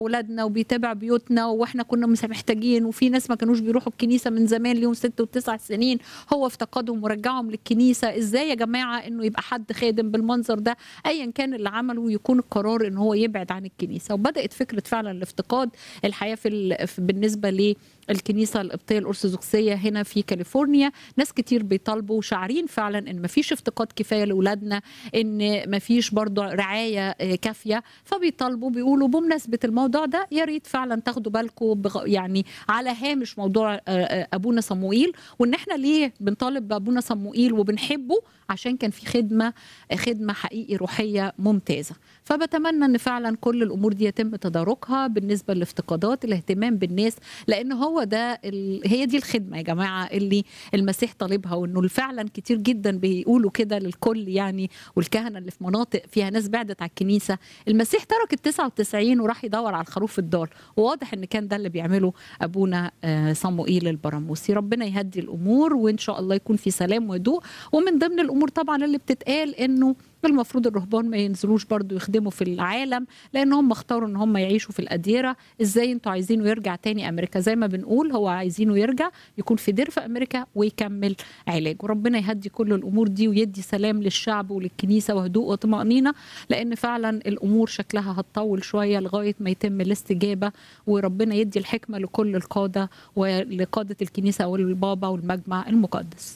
اولادنا وبيتابع بيوتنا واحنا كنا مس- محتاجين وفي ناس ما كانوش بيروحوا الكنيسه من زمان ليهم ست وتسع سنين هو افتقدهم ورجعهم للكنيسه ازاي يا جماعه انه يبقى حد خادم بالمنظر ده ايا كان اللي عمله يكون القرار ان هو يبعد عن الكنيسه وبدات فكره فعلا الافتقاد الحياه في ال- في- بالنسبه للكنيسه القبطيه الارثوذكسيه هنا في كاليفورنيا ناس كتير بيطالبوا وشاعرين فعلا ان مفيش افتقاد كفايه لاولادنا ان مفيش برضو رعايه آه، كافيه فبيطالبوا بيقولوا بمناسبه الموضوع ده يا ريت فعلا تاخدوا بالكم بغ... يعني على هامش موضوع آه، آه، ابونا صموئيل وان احنا ليه بنطالب بابونا صموئيل وبنحبه عشان كان في خدمه خدمه حقيقي روحيه ممتازه فبتمنى ان فعلا كل الامور دي يتم تداركها بالنسبه للافتقادات الاهتمام بالناس لان هو ده ال... هي دي الخدمه يا جماعه اللي المسيح طالبها وانه فعلا كتير جدا بيقولوا كده للكل يعني والكهنه اللي في مناطق فيها ناس بعدت على الكنيسه المسيح ترك ال 99 وراح يدور على الخروف الضال وواضح ان كان ده اللي بيعمله ابونا آه، صموئيل البراموسي ربنا يهدي الامور وان شاء الله يكون في سلام وهدوء ومن ضمن الامور طبعا اللي بتتقال انه المفروض الرهبان ما ينزلوش برضو يخدموا في العالم لان هم اختاروا ان هم يعيشوا في الاديره ازاي انتوا عايزينه يرجع تاني امريكا زي ما بنقول هو عايزينه يرجع يكون في دير في امريكا ويكمل علاج وربنا يهدي كل الامور دي ويدي سلام للشعب وللكنيسه وهدوء وطمانينه لان فعلا الامور شكلها هتطول شويه لغايه ما يتم الاستجابه وربنا يدي الحكمه لكل القاده ولقاده الكنيسه والبابا والمجمع المقدس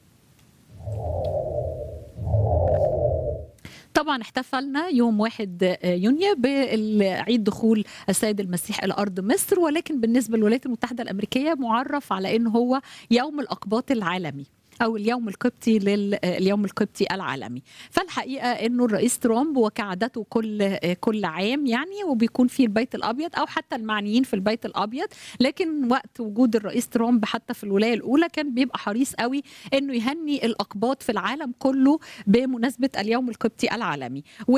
طبعا احتفلنا يوم 1 يونيو بعيد دخول السيد المسيح الى ارض مصر ولكن بالنسبه للولايات المتحده الامريكيه معرف على انه هو يوم الاقباط العالمي او اليوم القبطي لليوم القبطي العالمي فالحقيقه انه الرئيس ترامب وكعادته كل كل عام يعني وبيكون في البيت الابيض او حتى المعنيين في البيت الابيض لكن وقت وجود الرئيس ترامب حتى في الولايه الاولى كان بيبقى حريص قوي انه يهني الاقباط في العالم كله بمناسبه اليوم القبطي العالمي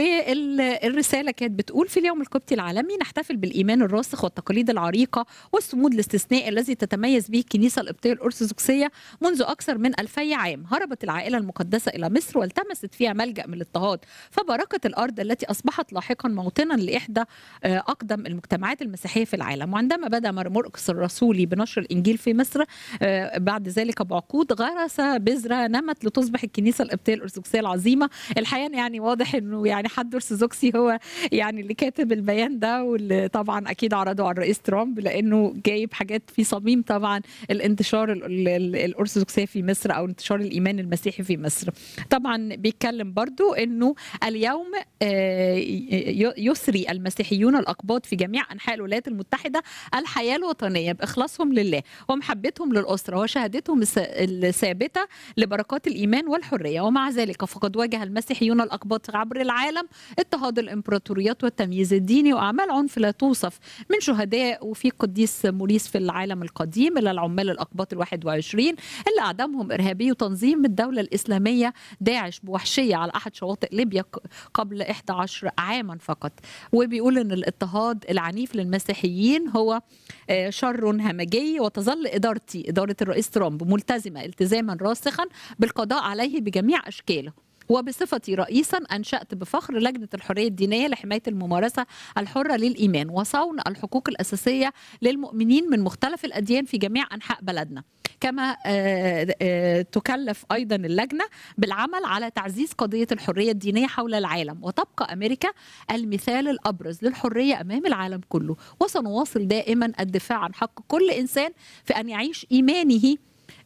والرساله كانت بتقول في اليوم القبطي العالمي نحتفل بالايمان الراسخ والتقاليد العريقه والصمود الاستثنائي الذي تتميز به الكنيسه القبطيه الارثوذكسيه منذ اكثر من ألفي عام هربت العائله المقدسه الى مصر والتمست فيها ملجا من الاضطهاد فباركت الارض التي اصبحت لاحقا موطنا لاحدى آه، اقدم المجتمعات المسيحيه في العالم وعندما بدا مرقس الرسولي بنشر الانجيل في مصر آه، بعد ذلك بعقود غرس بذره نمت لتصبح الكنيسه القبطيه الارثوذكسيه العظيمه الحقيقه يعني واضح انه يعني حد ارثوذكسي هو يعني اللي كاتب البيان ده واللي طبعا اكيد عرضه على الرئيس ترامب لانه جايب حاجات في صميم طبعا الانتشار ال- ال- ال- الارثوذكسيه في مصر او انتشار الايمان المسيحي في مصر طبعا بيتكلم برضو انه اليوم آه، ي- يسري المسيحيون الاقباط في جميع انحاء الولايات المتحده الحياه الوطنيه باخلاصهم لله ومحبتهم للاسره وشهادتهم الس- الثابته لبركات الايمان والحريه ومع ذلك فقد واجه المسيحيون الاقباط عبر العالم اضطهاد الامبراطوريات والتمييز الديني واعمال عنف لا توصف من شهداء وفي قديس موريس في العالم القديم الى العمال الاقباط الواحد وعشرين اللي اعدمهم ارهابي تنظيم الدوله الاسلاميه داعش بوحشيه على احد شواطئ ليبيا ق- قبل 11 عاما فقط وبيقول ان الاضطهاد العنيف للمسيحيين هو آه، شر همجي وتظل ادارتي اداره الرئيس ترامب ملتزمه التزاما راسخا بالقضاء عليه بجميع اشكاله وبصفتي رئيسا انشات بفخر لجنه الحريه الدينيه لحمايه الممارسه الحره للايمان وصون الحقوق الاساسيه للمؤمنين من مختلف الاديان في جميع انحاء بلدنا كما آه، آه، تكلف ايضا اللجنه بالعمل على تعزيز قضيه الحريه الدينيه حول العالم وتبقى امريكا المثال الابرز للحريه امام العالم كله وسنواصل دائما الدفاع عن حق كل انسان في ان يعيش ايمانه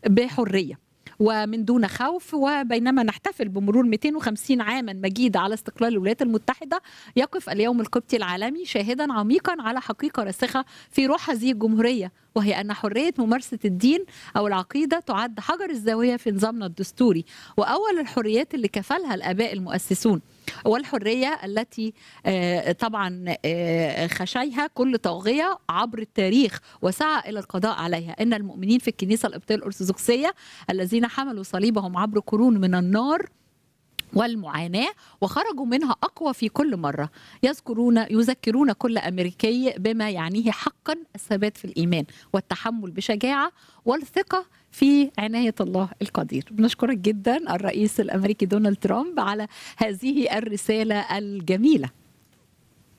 بحريه ومن دون خوف وبينما نحتفل بمرور 250 عاما مجيدة على استقلال الولايات المتحدة يقف اليوم القبطي العالمي شاهدا عميقا على حقيقة راسخة في روح هذه الجمهورية وهي أن حرية ممارسة الدين أو العقيدة تعد حجر الزاوية في نظامنا الدستوري وأول الحريات اللي كفلها الآباء المؤسسون والحرية التي آه، طبعا آه، خشيها كل طاغية عبر التاريخ وسعى إلى القضاء عليها إن المؤمنين في الكنيسة القبطية الأرثوذكسية الذين حملوا صليبهم عبر قرون من النار والمعاناة وخرجوا منها أقوى في كل مرة يذكرون يذكرون كل أمريكي بما يعنيه حقا الثبات في الإيمان والتحمل بشجاعة والثقة في عناية الله القدير بنشكرك جدا الرئيس الأمريكي دونالد ترامب على هذه الرسالة الجميلة